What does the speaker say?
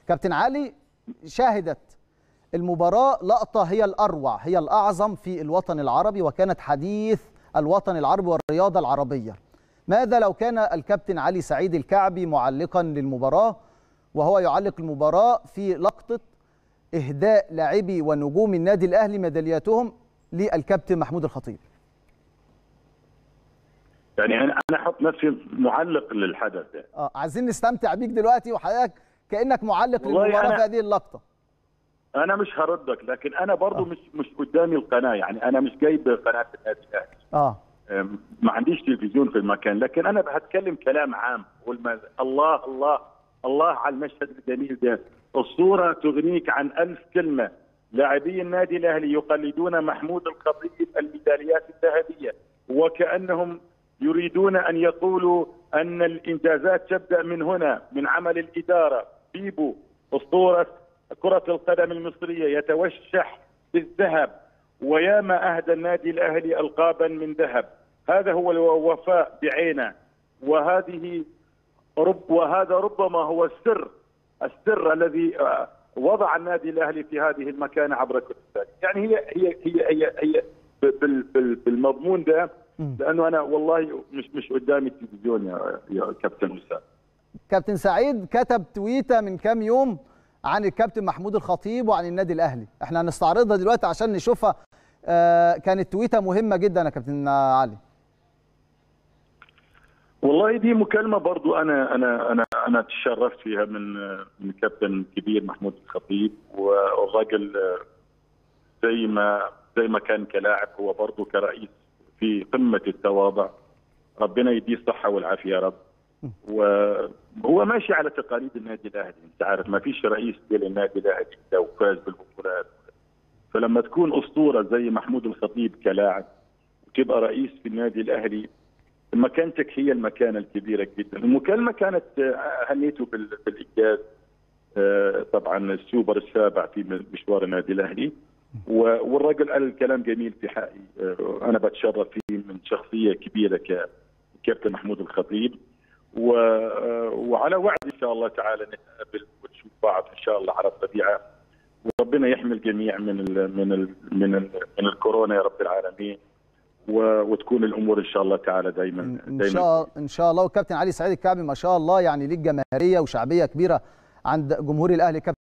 كابتن علي شاهدت المباراة لقطة هي الأروع هي الأعظم في الوطن العربي وكانت حديث الوطن العربي والرياضة العربية ماذا لو كان الكابتن علي سعيد الكعبي معلقا للمباراة وهو يعلق المباراة في لقطة إهداء لاعبي ونجوم النادي الأهلي ميدالياتهم للكابتن محمود الخطيب يعني انا انا احط نفسي معلق للحدث ده آه عايزين نستمتع بيك دلوقتي وحضرتك كأنك معلق والله للمباراة أنا- في هذه اللقطة انا مش هردك لكن انا برضو مش مش قدامي القناه يعني انا مش جايب قناه النادي الاهلي آه أم، ما عنديش تلفزيون في المكان لكن انا بتكلم كلام عام قول ما الله الله الله على المشهد الجميل ده الصوره تغنيك عن ألف كلمه لاعبي النادي الاهلي يقلدون محمود الخطيب الميداليات الذهبيه وكانهم يريدون ان يقولوا ان الانجازات تبدا من هنا من عمل الاداره بيبو اسطوره كره القدم المصريه يتوشح بالذهب وياما اهدى النادي الاهلي القابا من ذهب هذا هو الوفاء بعينه وهذه رب وهذا ربما هو السر السر الذي آه، وضع النادي الاهلي في هذه المكانه عبر كل التاريخ يعني هي هي هي هي, هي بال- بال- بالمضمون ده لانه انا والله مش مش قدامي التلفزيون يا يا كابتن وسام كابتن سعيد كتب تويته من كام يوم عن الكابتن محمود الخطيب وعن النادي الاهلي احنا هنستعرضها دلوقتي عشان نشوفها آه كانت تويته مهمه جدا يا كابتن علي والله دي مكالمة برضو أنا أنا أنا أنا تشرفت فيها من من كابتن كبير محمود الخطيب والراجل زي ما زي ما كان كلاعب هو برضو كرئيس في قمة التواضع ربنا يديه الصحة والعافية يا رب وهو ماشي على تقاليد النادي الأهلي أنت عارف ما فيش رئيس للنادي الأهلي لو فاز بالبطولات فلما تكون أسطورة زي محمود الخطيب كلاعب وتبقى رئيس في النادي الأهلي مكانتك هي المكانة الكبيرة جدا المكالمة كانت آه، هنيته بال- بالإنجاز آه، طبعا السوبر السابع في مشوار النادي الأهلي و- والرجل قال الكلام جميل في حقي آه، أنا بتشرف فيه من شخصية كبيرة كابتن محمود الخطيب و- آه، وعلى وعد إن شاء الله تعالى نتقابل ونشوف بعض إن شاء الله على الطبيعة وربنا يحمي الجميع من ال من ال من ال من الكورونا يا رب العالمين و- وتكون الامور ان شاء الله تعالى دايما ان دايما شاء ان شاء الله والكابتن علي سعيد الكعبي ما شاء الله يعني ليه جماهيريه وشعبيه كبيره عند جمهور الاهلي كابتن